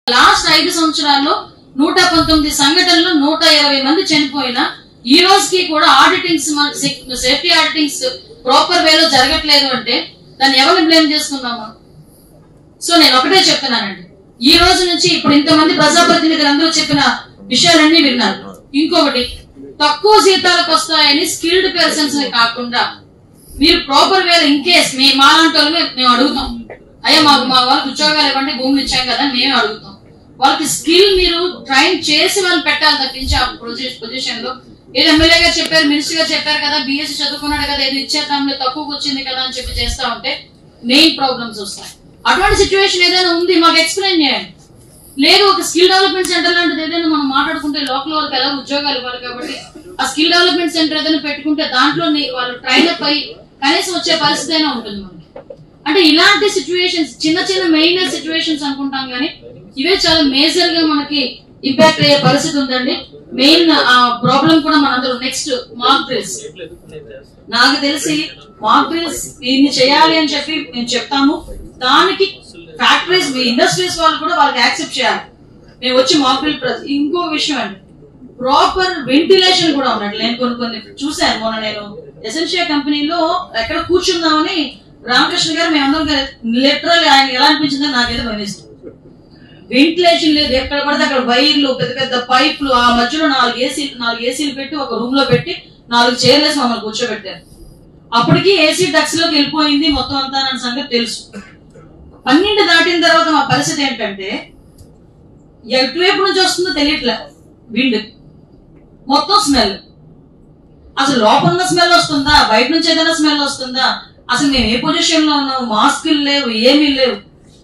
last ఐదు సంవత్సరాల్లో నూట పంతొమ్మిది సంఘటనలు నూట ఇరవై మంది చనిపోయినా ఈ రోజుకి కూడా ఆడిటింగ్స్ సేఫ్టీ ఆడిటింగ్స్ ప్రాపర్ వేలో జరగట్లేదు అంటే దాన్ని ఎవరిని బ్లేమ్ చేసుకుందాం మనం సో నేను ఒకటే చెప్తున్నానండి ఈ రోజు నుంచి ఇప్పుడు ఇంతమంది ప్రజాప్రతినిధులు అందరూ చెప్పిన విషయాలన్నీ విన్నారు ఇంకొకటి తక్కువ జీతాలకు వస్తాయని స్కిల్డ్ పర్సన్స్ ని కాకుండా మీరు ప్రాపర్ వేలో ఇన్ కేస్ మీ మాలాంటి వాళ్ళు మేము అడుగుతాం అయ్యా మాకు మా వాళ్ళకి ఉద్యోగాలు ఇవ్వండి భూములు ఇచ్చాం కదా అని మేమే అడుగుతాం వాళ్ళకి స్కిల్ మీరు ట్రైన్ చేసి వాళ్ళు పెట్టాలి తప్పించి ఆ పొజిషన్ లో ఏదో ఎమ్మెల్యే గారు చెప్పారు మినిస్టర్ గారు చెప్పారు కదా బిఎస్సీ చదువుకున్నాడు కదా ఏదో ఇచ్చేద్దాంలో తక్కువకి వచ్చింది కదా అని చెప్పి చేస్తా ఉంటే మెయిన్ ప్రాబ్లమ్స్ వస్తాయి అటువంటి సిచ్యువేషన్ ఏదైనా ఉంది మాకు ఎక్స్ప్లెయిన్ చేయండి లేదు ఒక స్కిల్ డెవలప్మెంట్ సెంటర్ లాంటిది ఏదైనా మనం మాట్లాడుకుంటే లోకల్ వాళ్ళకి ఎలా ఉద్యోగాలు ఇవ్వాలి కాబట్టి ఆ స్కిల్ డెవలప్మెంట్ సెంటర్ ఏదైనా పెట్టుకుంటే దాంట్లో నీ- వాళ్ళు ట్రైన్ అప్ అయ్యి కనీసం వచ్చే పరిస్థితి అయినా ఉంటుంది మనకి అంటే ఇలాంటి సిచ్యువేషన్స్ చిన్న చిన్న మెయిన్ సిచ్యువేషన్స్ అనుకుంటాం కానీ ఇవే చాలా మేజర్ గా మనకి ఇంపాక్ట్ అయ్యే పరిస్థితి ఉందండి మెయిన్ ప్రాబ్లం కూడా మనందరూ నెక్స్ట్ మార్క్ డ్రిల్స్ నాకు తెలిసి మాక్ డ్రిల్స్ దీన్ని చేయాలి అని చెప్పి మేము చెప్తాము దానికి ఫ్యాక్టరీస్ మీ ఇండస్ట్రీస్ వాళ్ళు కూడా వాళ్ళకి యాక్సెప్ట్ చేయాలి మేము వచ్చి మాక్ డ్రిల్ ప్ర- ఇంకో విషయం అండి ప్రాపర్ వెంటిలేషన్ కూడా ఉన్నట్టు నేను కొన్ని కొన్ని చూశాను మొన్న నేను ఎసెన్షియా కంపెనీలో ఎక్కడ కూర్చుందామని రామకృష్ణ గారు మేమందరం లిటరల్ ఆయన ఎలా అనిపించిందో నాకేదో భయమేస్తుంది వెంటిలేషన్ లేదు ఎక్కడ పడితే అక్కడ వైర్లు పెద్ద పెద్ద పైపులు ఆ మధ్యలో నాలుగు ఏసీలు నాలుగు ఏసీలు పెట్టి ఒక రూమ్ లో పెట్టి నాలుగు చైర్లేసి మమ్మల్ని కూర్చోబెట్టారు అప్పటికి ఏసీ డక్స్ లోకి వెళ్ళిపోయింది మొత్తం అంతా అన్న సంగతి తెలుసు పన్నెండు దాటిన తర్వాత మా పరిస్థితి ఏంటంటే ఎటువైపు నుంచి వస్తుందో తెలియట్లే విండ్ మొత్తం స్మెల్ అసలు లోపల ఉన్న స్మెల్ వస్తుందా బయట నుంచి ఏదైనా స్మెల్ వస్తుందా అసలు మేము ఏ పొజిషన్ లో ఉన్నాం మాస్కులు లేవు ఏమీ లేవు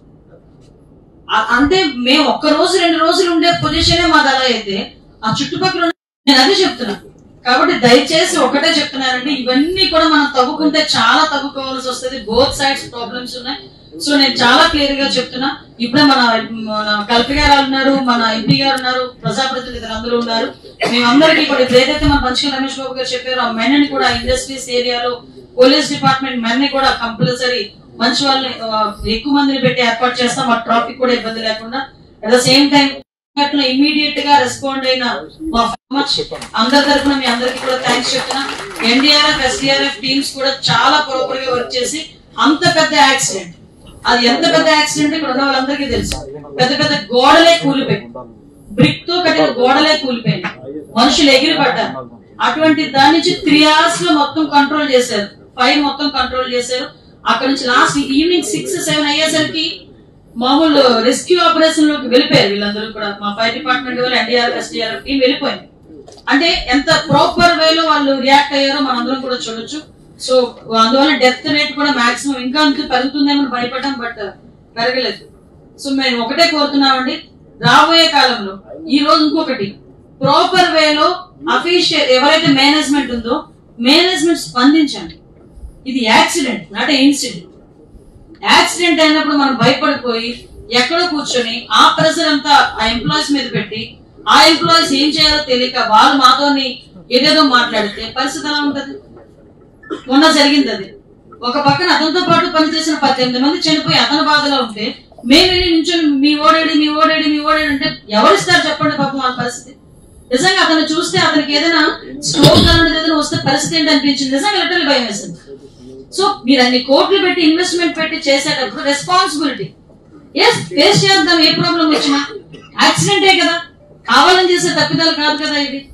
ఆ- అంటే మేము ఒక్క రోజు రెండు రోజులు ఉండే పొజిషనే మాది అలా అయితే ఆ చుట్టుపక్కల ఉన్న- నేను అదే చెప్తున్నా కాబట్టి దయచేసి ఒకటే చెప్తున్నానండి ఇవన్నీ కూడా మనం తవ్వుకుంటే చాలా తవ్వుకోవాల్సి వస్తుంది బోత్ సైడ్స్ ప్రాబ్లమ్స్ ఉన్నాయి సో నేను చాలా క్లియర్ గా చెప్తున్నా ఇప్పుడే మన మన కల్పి గారు ఉన్నారు మన ఎంపీ గారు ఉన్నారు ప్రజాప్రతినిధులు అందరూ ఉన్నారు మేమందరికీ కూడా ఇప్పుడు ఏదైతే మన పంచకల్ రమేష్ బాబు గారు చెప్పారో ఆ మెన్ కూడా ఇండస్ట్రీస్ ఏరియాలో పోలీస్ డిపార్ట్మెంట్ మెన్ కూడా కంపల్సరీ మంచి వాళ్ళని ఆ, ఎక్కువ మందిని పెట్టి ఏర్పాటు చేస్తాం ఆ ట్రాఫిక్ కూడా ఇబ్బంది లేకుండా అట్ ద సేమ్ టైం అట్లా ఇమీడియట్ గా రెస్పాండ్ అయిన మా farmers అందరి తరఫున మీ అందరికి కూడా థ్యాంక్స్ చెప్తున్నా ఎన్డీఆర్ఎఫ్ ఎస్డీఆర్ఎఫ్ టీమ్స్ కూడా చాలా ప్రాపర్ గా వర్క్ చేసి అంత పెద్ద యాక్సిడెంట్ అది ఎంత పెద్ద యాక్సిడెంట్ ఇక్కడ ఉన్న వాళ్ళందరికీ తెలుసు పెద్ద పెద్ద గోడలే కూలిపోయి బ్రిక్ తో కట్టిన గోడలే కూలిపోయింది మనుషులు ఎగిరి పడ్డారు అటువంటి దాని నుంచి త్రీ అవర్స్ లో మొత్తం కంట్రోల్ చేశారు ఫైర్ మొత్తం కంట్రోల్ చేశారు అక్కడ నుంచి లాస్ట్ ఈవినింగ్ సిక్స్ సెవెన్ అయ్యేసరికి మామూలు రెస్క్యూ ఆపరేషన్ లోకి వెళ్ళిపోయారు వీళ్ళందరూ కూడా మా ఫైర్ డిపార్ట్మెంట్ వాళ్ళు ఎన్డీఆర్ ఎస్డీఆర్ టీం వెళ్ళిపోయింది అంటే ఎంత ప్రాపర్ వేలో వాళ్ళు రియాక్ట్ అయ్యారో మనందరం కూడా చూడొచ్చు సో అందువల్ల డెత్ రేట్ కూడా మాక్సిమం ఇంకా అంత పెరుగుతుందేమో భయపడ్డాం బట్ పెరగలేదు సో మేము ఒకటే కోరుతున్నామండి రాబోయే కాలంలో ఈ రోజు ఇంకొకటి ప్రాపర్ వేలో అఫీషియల్ ఎవరైతే మేనేజ్మెంట్ ఉందో మేనేజ్మెంట్ స్పందించండి ఇది యాక్సిడెంట్ నాట్ ఇన్సిడెంట్ యాక్సిడెంట్ అయినప్పుడు మనం భయపడిపోయి ఎక్కడో కూర్చొని ఆ ప్రెషర్ అంతా ఆ ఎంప్లాయీస్ మీద పెట్టి ఆ ఎంప్లాయీస్ ఏం చేయాలో తెలియక వాళ్ళు మాతోని ఏదేదో మాట్లాడితే పరిస్థితి ఎలా ఉంటది మొన్న జరిగింది అది ఒక పక్కన అతనితో పాటు పనిచేసిన పద్దెనిమిది మంది చనిపోయి అతని బాధలో ఉంటే మేము వెళ్ళి నించొని మీ ఓడేడి మీ ఓడేడి మీ ఓడేడి అంటే ఎవరిస్తారు చెప్పండి పాపం వాళ్ళ పరిస్థితి నిజంగా అతను చూస్తే అతనికి ఏదైనా స్ట్రోక్ అలాంటిది ఏదైనా వస్తే పరిస్థితి ఏంటి అనిపించింది నిజంగా లిటరల్ భయం వేసింది సో మీరు అన్ని కోట్లు పెట్టి ఇన్వెస్ట్మెంట్ పెట్టి చేసేటప్పుడు రెస్పాన్సిబిలిటీ ఎస్ ఫేస్ చేద్దాం ఏ ప్రాబ్లం వచ్చినా యాక్సిడెంటే కదా కావాలని చేసే తప్పిదాలు కాదు కదా ఇది